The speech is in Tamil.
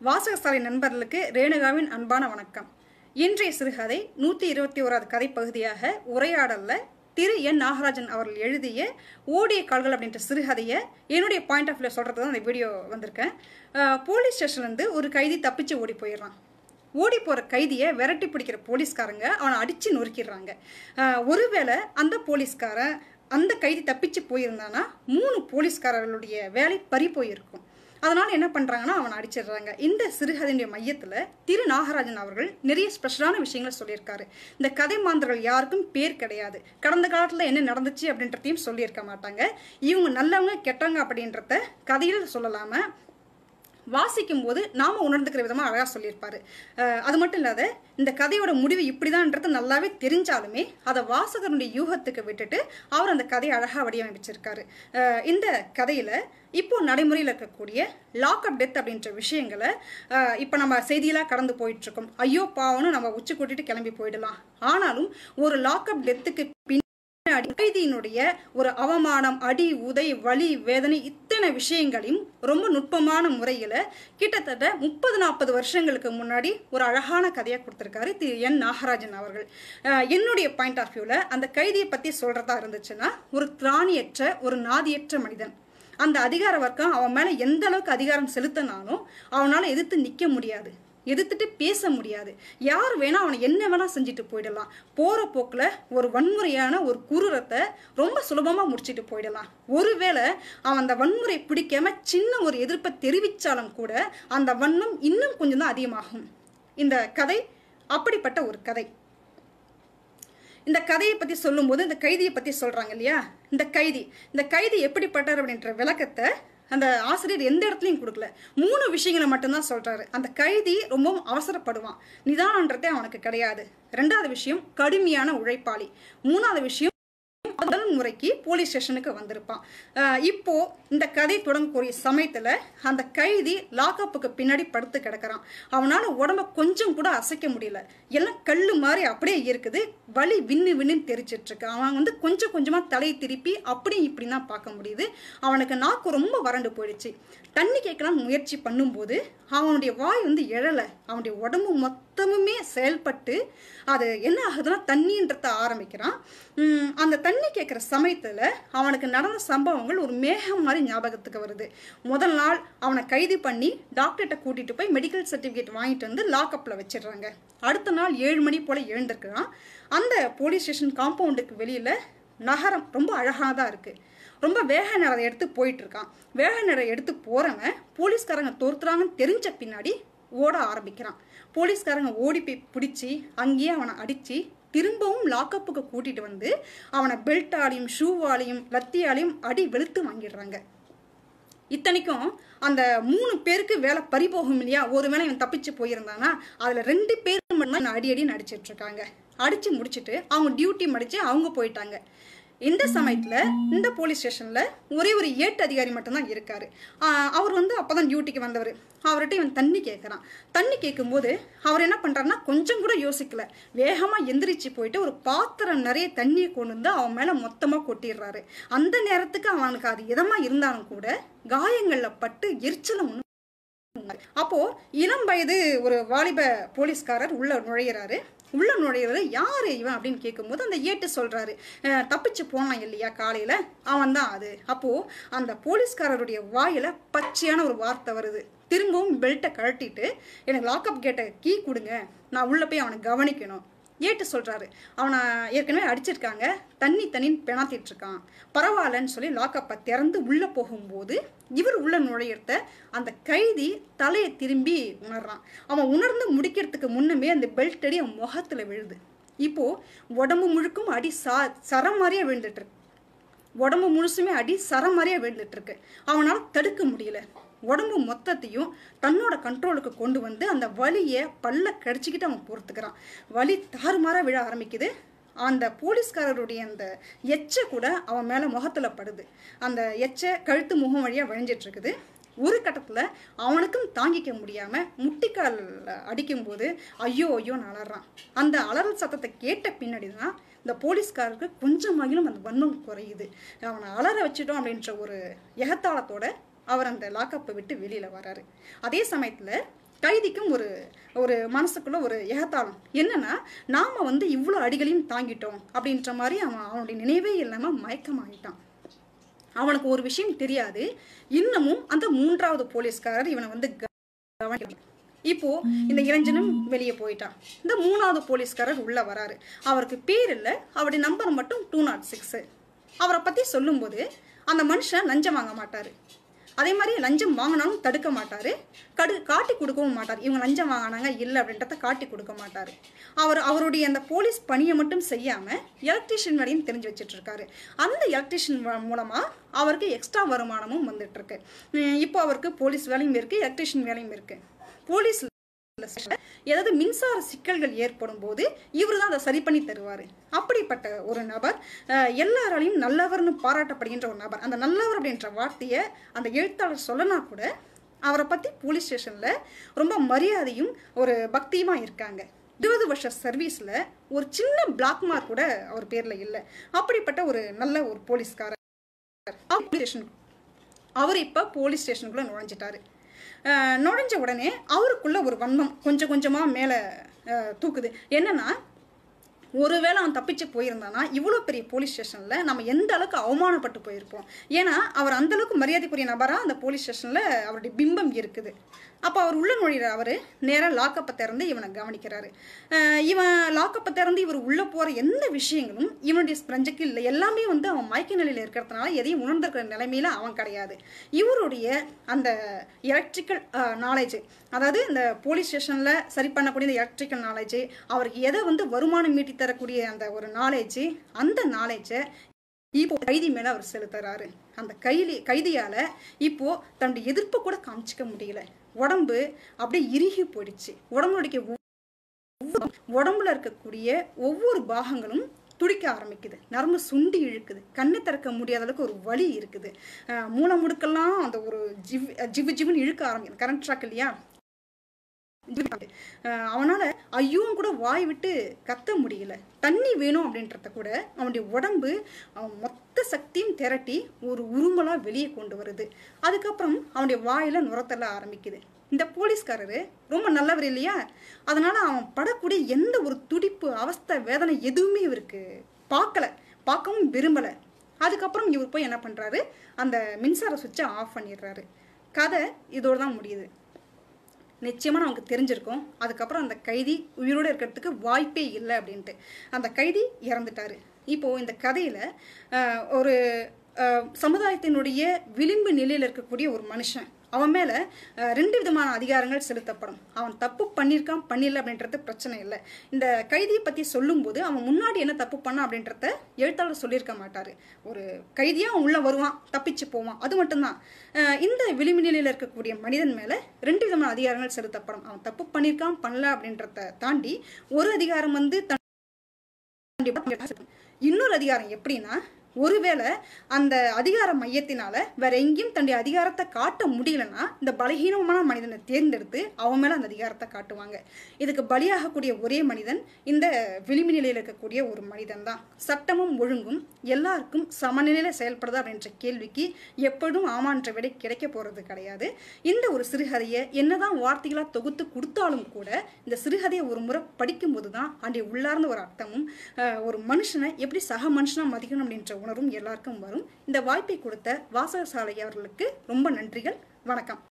வாசகசாலை நண்பர்களுக்கு ரேணுகாவின் அன்பான வணக்கம் இன்றைய சிறுகதை நூற்றி இருபத்தி ஓராவது கதை பகுதியாக உரையாடல்ல திரு என் நாகராஜன் அவர்கள் எழுதிய ஓடிய கால்கள் அப்படின்ற சிறுகதையை என்னுடைய பாயிண்ட் ஆஃப் வியூ சொல்கிறது தான் அந்த வீடியோ வந்திருக்கேன் அஹ், போலீஸ் ஸ்டேஷன்லேருந்து ஒரு கைதி தப்பிச்சு ஓடி போயிடுறான் ஓடி போகிற கைதியை விரட்டி பிடிக்கிற போலீஸ்காரங்க அவனை அடித்து நொறுக்கிடுறாங்க அஹ், ஒருவேளை அந்த போலீஸ்காரன் அந்த கைதி தப்பிச்சு போயிருந்தானா மூணு போலீஸ்காரர்களுடைய வேலை பறி போயிருக்கும் அதனால என்ன பண்றாங்கன்னா அவனை அடிச்சிடுறாங்க இந்த சிறுகதையுடைய மையத்துல திரு நாகராஜன் அவர்கள் நிறைய ஸ்பெஷலான விஷயங்களை சொல்லியிருக்காரு இந்த கதை மாந்தர்கள் யாருக்கும் பேர் கிடையாது கடந்த காலத்துல என்ன நடந்துச்சு அப்படின்றதையும் சொல்லியிருக்க மாட்டாங்க இவங்க நல்லவங்க கெட்டவங்க அப்படின்றத கதையில் சொல்லலாம வாசிக்கும் போது நாம உணர்ந்துக்கிற விதமா அழகா சொல்லியிருப்பாரு அஹ் அது மட்டும் இல்லாத இந்த கதையோட முடிவு இப்படிதான்ன்றது நல்லாவே தெரிஞ்சாலுமே அதை வாசகருடைய யூகத்துக்கு விட்டுட்டு அவர் அந்த கதையை அழகா வடிவமைச்சிருக்காரு அஹ் இந்த கதையில இப்போ நடைமுறையில் இருக்கக்கூடிய லாக் அப் டெத் அப்படின்ற விஷயங்களை அஹ் இப்போ நம்ம செய்தியெல்லாம் கடந்து போயிட்டு இருக்கோம் ஐயோ பாவம்னு நம்ம உச்சி கூட்டிட்டு கிளம்பி போயிடலாம் ஆனாலும் ஒரு லாக் அப் டெத்துக்கு பின் பின்னாடி கைதியினுடைய ஒரு அவமானம் அடி உதை வலி வேதனை இத்தனை விஷயங்களையும் ரொம்ப நுட்பமான முறையில் கிட்டத்தட்ட முப்பது நாற்பது வருஷங்களுக்கு முன்னாடி ஒரு அழகான கதையாக கொடுத்துருக்காரு திரு என் நாகராஜன் அவர்கள் அஹ் என்னுடைய பாயிண்ட் ஆஃப் வியூவில் அந்த கைதியை பற்றி சொல்கிறதா இருந்துச்சுன்னா ஒரு திராணியற்ற ஒரு நாதியற்ற மனிதன் அந்த அதிகார வர்க்கம் அவன் மேலே எந்த அளவுக்கு அதிகாரம் செலுத்தினாலும் அவனால் எதிர்த்து நிற்க முடியாது எதிர்த்துட்டு பேச முடியாது யார் வேணா அவனை என்ன வேணா செஞ்சுட்டு போயிடலாம் போற போக்குல ஒரு வன்முறையான ஒரு குரூரத்தை ரொம்ப சுலபமா முடிச்சிட்டு போயிடலாம் ஒருவேளை அவன் அந்த வன்முறை பிடிக்காம சின்ன ஒரு எதிர்ப்பை தெரிவிச்சாலும் கூட அந்த வன்மம் இன்னும் கொஞ்சம் தான் அதிகமாகும் இந்த கதை அப்படிப்பட்ட ஒரு கதை இந்த கதையை பற்றி சொல்லும்போது இந்த கைதியை பற்றி சொல்கிறாங்க இல்லையா இந்த கைதி இந்த கைதி எப்படிப்பட்டார் அப்படின்ற விளக்கத்தை அந்த ஆசிரியர் எந்த இடத்துலையும் கொடுக்கல மூணு விஷயங்களை மட்டும்தான் சொல்கிறாரு அந்த கைதி ரொம்பவும் அவசரப்படுவான் நிதானன்றதே அவனுக்கு கிடையாது ரெண்டாவது விஷயம் கடுமையான உழைப்பாளி மூணாவது விஷயம் முதல் முறைக்கு போலீஸ் ஸ்டேஷனுக்கு வந்திருப்பான் அஹ் இப்போ இந்த கதை தொடங்கக்கூடிய சமயத்துல அந்த கைதி லாக்அப்புக்கு பின்னாடி படுத்து கிடக்குறான் அவனால உடம்ப கொஞ்சம் கூட அசைக்க முடியல எல்லாம் கல்லு மாதிரி அப்படியே இருக்குது வலி விண்ணு விண்ணுன்னு தெரிச்சிட்டு இருக்கு அவன் வந்து கொஞ்சம் கொஞ்சமா தலையை திருப்பி அப்படி இப்படி தான் பார்க்க முடியுது அவனுக்கு நாக்கு ரொம்ப வறண்டு போயிடுச்சு தண்ணி கேட்கலாம் முயற்சி பண்ணும்போது அவனுடைய வாய் வந்து எழலை அவனுடைய உடம்பு மொத்தமுமே செயல்பட்டு அது என்ன ஆகுதுன்னா தண்ணின்றத ஆரம்பிக்கிறான் உம், அந்த தண்ணி கேட்குற சமயத்தில் அவனுக்கு நடந்த சம்பவங்கள் ஒரு மேகம் மாதிரி ஞாபகத்துக்கு வருது முதல் நாள் அவனை கைது பண்ணி டாக்டர்கிட்ட கூட்டிட்டு போய் மெடிக்கல் சர்டிஃபிகேட் வாங்கிட்டு வந்து லாக்அப்பில் வச்சிடுறாங்க அடுத்த நாள் ஏழு மணி போல் எழுந்திருக்கிறான் அந்த போலீஸ் ஸ்டேஷன் காம்பவுண்டுக்கு வெளியில் நகரம் ரொம்ப அழகாக தான் இருக்குது ரொம்ப வேக நிறம் எடுத்து போயிட்டு இருக்கான் வேக நிறம் எடுத்து போறவன் போலீஸ்காரங்க தோர்த்துறாங்கன்னு தெரிஞ்ச பின்னாடி ஓட ஆரம்பிக்கிறான் போலீஸ்காரங்க ஓடி போய் பிடிச்சி அங்கேயே அவனை அடிச்சு திரும்பவும் லாக்கப்புக்கு கூட்டிட்டு வந்து அவனை பெல்ட்டாலையும் ஷூவாலையும் லத்தியாலையும் அடி வெளுத்து வாங்கிடுறாங்க இத்தனைக்கும் அந்த மூணு பேருக்கு வேலை பறி போகும் இல்லையா ஒரு வேளை இவன் தப்பிச்சு போயிருந்தானா அதில் ரெண்டு பேர் மட்டும் அடி அடி நடிச்சிட்டு இருக்காங்க அடிச்சு முடிச்சிட்டு அவங்க டியூட்டி முடிச்சு அவங்க போயிட்டாங்க இந்த சமயத்துல இந்த போலீஸ் ஸ்டேஷன்ல ஒரே ஒரு ஏட்டு அதிகாரி மட்டும்தான் இருக்காரு ஆஹ் அவர் வந்து அப்பதான் டியூட்டிக்கு வந்தவர் அவர்கிட்ட இவன் தண்ணி கேட்குறான் தண்ணி கேட்கும்போது அவர் என்ன பண்றாருன்னா கொஞ்சம் கூட யோசிக்கல வேகமா எந்திரிச்சு போயிட்டு ஒரு பாத்திரம் நிறைய தண்ணியை கொண்டு வந்து அவன் மேல மொத்தமா கொட்டிடுறாரு அந்த நேரத்துக்கு அவனுக்கு அது இதமா இருந்தாலும் கூட காயங்கள்ல பட்டு எரிச்சலம் ஒண்ணு அப்போ இளம் வயது ஒரு வாலிப போலீஸ்காரர் உள்ள நுழையிறாரு உள்ள நுழையிறது யாரு இவன் அப்படின்னு கேட்கும்போது அந்த ஏட்டு சொல்றாரு "அஹ், தப்பிச்சு போனான் இல்லையா காலையில அவன் தான் அது அப்போ அந்த போலீஸ்காரருடைய வாயில பச்சையான ஒரு வார்த்தை வருது திரும்பவும் பெல்ட்டை கழட்டிட்டு எனக்கு லாக்அப் கேட்ட கீ கொடுங்க நான் உள்ள போய் அவனை கவனிக்கணும் ஏட்டு சொல்றாரு அவனை ஏற்கனவே அடிச்சிருக்காங்க தண்ணி தண்ணின்னு பெணாத்திட்டு இருக்கான் பரவாயில்லன்னு சொல்லி லாக்கப்பை திறந்து உள்ள போகும்போது இவர் உள்ள நுழையிறத அந்த கைதி தலையை திரும்பி உணர்றான் அவன் உணர்ந்து முடிக்கிறதுக்கு முன்னமே அந்த பெல்ட் அடி அவன் முகத்துல விழுது இப்போ உடம்பு முழுக்கும் அடி சா சரம் மாதிரியே விழுந்துட்டு இருக்கு உடம்பு முழுசுமே அடி சரம் மாதிரியே விழுந்துட்டு இருக்கு அவனால் தடுக்க முடியல உடம்பு மொத்தத்தையும் தன்னோட கண்ட்ரோலுக்கு கொண்டு வந்து அந்த வலியை பல்ல கடிச்சிக்கிட்டு அவன் பொறுத்துக்கிறான் வலி தாறுமாறா விழ ஆரம்பிக்குது அந்த போலீஸ்காரருடைய அந்த எச்சை கூட அவன் மேலே முகத்தில் படுது அந்த எச்சை கழுத்து முகம் வழியாக வழிஞ்சிட்டு இருக்குது ஒரு கட்டத்தில் அவனுக்கும் தாங்கிக்க முடியாமல் முட்டிக்கால் அடிக்கும்போது ஐயோ ஐயோன்னு அலறான் அந்த அலறல் சத்தத்தை கேட்ட பின்னாடி தான் இந்த போலீஸ்காரருக்கு கொஞ்சமாகிலும் அந்த வன்மம் குறையுது அவனை அலற வச்சிட்டோம் அப்படின்ற ஒரு எகத்தாளத்தோட அவர் அந்த லாக்கப்பை விட்டு வெளியில் வராரு அதே சமயத்தில் கைதிக்கும் ஒரு ஒரு மனசுக்குள்ள ஒரு ஏகத்தாளம் என்னன்னா நாம வந்து இவ்வளோ அடிகளையும் தாங்கிட்டோம் அப்படின்ற மாதிரி அவன் அவனுடைய நினைவே இல்லாமல் மயக்கமாயிட்டான் அவனுக்கு ஒரு விஷயம் தெரியாது இன்னமும் அந்த மூன்றாவது போலீஸ்காரர் இவனை வந்து கவனிக்கல இப்போ இந்த இளைஞனும் வெளியே போயிட்டான் இந்த மூணாவது போலீஸ்காரர் உள்ள வராரு அவருக்கு பேர் இல்லை அவருடைய நம்பர் மட்டும் டூ நாட் சிக்ஸ் அவரை பத்தி சொல்லும்போது அந்த மனுஷன் லஞ்சம் வாங்க மாட்டாரு அதே மாதிரி லஞ்சம் வாங்கினாலும் தடுக்க மாட்டாரு கடு காட்டி கொடுக்கவும் மாட்டார் இவங்க லஞ்சம் வாங்கினாங்க இல்லை அப்படின்றத காட்டி கொடுக்க மாட்டார் அவர் அவருடைய அந்த போலீஸ் பணியை மட்டும் செய்யாம எலக்ட்ரீஷியன் வேலையும் தெரிஞ்சு வச்சுட்டு இருக்காரு அந்த எலக்ட்ரீஷியன் மூலமா அவருக்கு எக்ஸ்ட்ரா வருமானமும் வந்துட்டு இருக்கு உம் இப்போ அவருக்கு போலீஸ் வேலையும் இருக்கு எலக்ட்ரீஷியன் வேலையும் இருக்கு போலீஸ் ஏதாவது மின்சார சிக்கல்கள் ஏற்படும் போது இவர் தான் அதை சரி பண்ணி தருவார் அப்படிப்பட்ட ஒரு நபர் அஹ், எல்லாராலையும் நல்லவர்னு பாராட்டப்படுகின்ற ஒரு நபர் அந்த நல்லவர் அப்படின்ற வார்த்தையை அந்த எழுத்தாளர் சொல்லனா கூட அவரை பற்றி போலீஸ் ஸ்டேஷனில் ரொம்ப மரியாதையும் ஒரு பக்தியுமா இருக்காங்க இருபது வருஷ சர்வீஸில் ஒரு சின்ன பிளாக் மார்க் கூட அவர் பேரில் இல்லை அப்படிப்பட்ட ஒரு நல்ல ஒரு போலீஸ்காரர் அவர் போலீஸ் ஸ்டேஷன் அவர் இப்போ போலீஸ் ஸ்டேஷனுக்குள்ளே நுழைஞ்சிட்டாரு அஹ் நுழைஞ்ச உடனே அவருக்குள்ள ஒரு வன்மம் கொஞ்சம் கொஞ்சமாக மேலே தூக்குது என்னன்னா ஒருவேளை அவன் தப்பிச்சு போயிருந்தானா இவ்வளோ பெரிய போலீஸ் ஸ்டேஷனில் நம்ம எந்த அளவுக்கு அவமானப்பட்டு போயிருப்போம் ஏன்னா அவர் அந்த அளவுக்கு மரியாதைக்குரிய நபராக அந்த போலீஸ் ஸ்டேஷனில் அவருடைய பிம்பம் இருக்குது அப்போ அவர் உள்ள நுழையிற அவர் நேராக லாக்கப்பை திறந்து இவனை கவனிக்கிறாரு அஹ் இவன் லாக்கப்பை திறந்து இவர் உள்ளே போகிற எந்த விஷயங்களும் இவனுடைய ஸ்பிரஞ்சக்கு இல்லை எல்லாமே வந்து அவன் மயக்க நிலையில் இருக்கிறதுனால எதையும் உணர்ந்திருக்கிற நிலைமையில அவன் கிடையாது இவருடைய அந்த எலக்ட்ரிக்கல் நாலேஜ் அதாவது இந்த போலீஸ் ஸ்டேஷனில் சரி பண்ணக்கூடிய இந்த எலக்ட்ரிக்கல் நாலேஜ் அவருக்கு எதை வந்து வருமானம் மீட்டி தரக்கூடிய அந்த ஒரு நாலேஜ் அந்த நாலேஜை இப்போ கைதி மேல அவர் செலுத்துறாரு அந்த கைதி கைதியால இப்போ தன்னுடைய எதிர்ப்பை கூட காமிச்சிக்க முடியல உடம்பு அப்படியே இறுகி போயிடுச்சு உடம்புடைய ஒவ்வொரு- உடம்புல இருக்கக்கூடிய ஒவ்வொரு பாகங்களும் துடிக்க ஆரம்பிக்குது நரம்பு சுண்டி இழுக்குது கண்ணு திறக்க முடியாத அளவுக்கு ஒரு வலி இருக்குது அஹ் மூளை முடுக்கெல்லாம் அந்த ஒரு ஜிவ் ஜிவு ஜிவுன்னு இழுக்க ஆரம்பிக்குது கரண்ட் ட்ராக் இல்லையா அஹ் அவனால ஐயோன்னு கூட வாய் விட்டு கத்த முடியல தண்ணி வேணும் அப்படின்றத கூட அவனுடைய உடம்பு அவன் மொத்த சக்தியும் திரட்டி ஒரு உருமலா வெளியே கொண்டு வருது அதுக்கப்புறம் அவனுடைய வாயில நுரத்தள்ள ஆரம்பிக்குது இந்த போலீஸ்காரரு ரொம்ப நல்லவர் இல்லையா அதனால அவன் படக்கூடிய எந்த ஒரு துடிப்பு அவஸ்தை வேதனை எதுவுமே இவருக்கு பார்க்கல பார்க்கவும் விரும்பல அதுக்கப்புறம் இவர் போய் என்ன பண்றாரு அந்த மின்சார சுவிட்சை ஆஃப் பண்ணிடுறாரு கதை இதோட தான் முடியுது நிச்சயமாக நமக்கு தெரிஞ்சிருக்கும் அதுக்கப்புறம் அந்த கைதி உயிரோடு இருக்கிறதுக்கு வாய்ப்பே இல்லை அப்படின்ட்டு அந்த கைதி இறந்துட்டாரு இப்போது இந்த கதையில் ஒரு அஹ், சமுதாயத்தினுடைய விளிம்பு நிலையில் இருக்கக்கூடிய ஒரு மனுஷன் அவன் மேலே ரெண்டு விதமான அதிகாரங்கள் செலுத்தப்படும் அவன் தப்பு பண்ணியிருக்கான் பண்ணிடல அப்படின்றது பிரச்சனை இல்லை இந்த கைதியை பற்றி சொல்லும்போது அவன் முன்னாடி என்ன தப்பு பண்ணான் அப்படின்றத எழுத்தாளர் சொல்லியிருக்க மாட்டார் ஒரு கைதியாக அவன் உள்ளே வருவான் தப்பிச்சு போவான் அது மட்டும்தான் அஹ், இந்த விளிம்பு நிலையில் இருக்கக்கூடிய மனிதன் மேலே ரெண்டு விதமான அதிகாரங்கள் செலுத்தப்படும் அவன் தப்பு பண்ணியிருக்கான் பண்ணல அப்படின்றத தாண்டி ஒரு அதிகாரம் வந்து தன் இன்னொரு அதிகாரம் எப்படின்னா ஒருவேளை அந்த அதிகார மையத்தினால வேற எங்கேயும் தன்னுடைய அதிகாரத்தை காட்ட முடியலன்னா இந்த பலகீனமான மனிதனை தேர்ந்தெடுத்து அவன் மேல அந்த அதிகாரத்தை காட்டுவாங்க இதுக்கு பலியாகக்கூடிய ஒரே மனிதன் இந்த விளிம்பு நிலையில் இருக்கக்கூடிய ஒரு மனிதன் தான் சட்டமும் ஒழுங்கும் எல்லாருக்கும் சமநிலையில செயல்படுதா அப்படின்ற கேள்விக்கு எப்பொழுதும் ஆமான்ற விடை கிடைக்க போறது கிடையாது இந்த ஒரு சிறுகதையை என்னதான் வார்த்தைகளா தொகுத்து கொடுத்தாலும் கூட இந்த சிறுகதையை ஒரு முறை படிக்கும்போது தான் அன்றைய உள்ளார்ந்த ஒரு அர்த்தமும் அஹ், ஒரு மனுஷனை எப்படி சக மனுஷனா மதிக்கணும் அப்படின்ற உணர்வும் எல்லாருக்கும் வரும் இந்த வாய்ப்பை கொடுத்த வாசகசாலை அவர்களுக்கு ரொம்ப நன்றிகள் வணக்கம்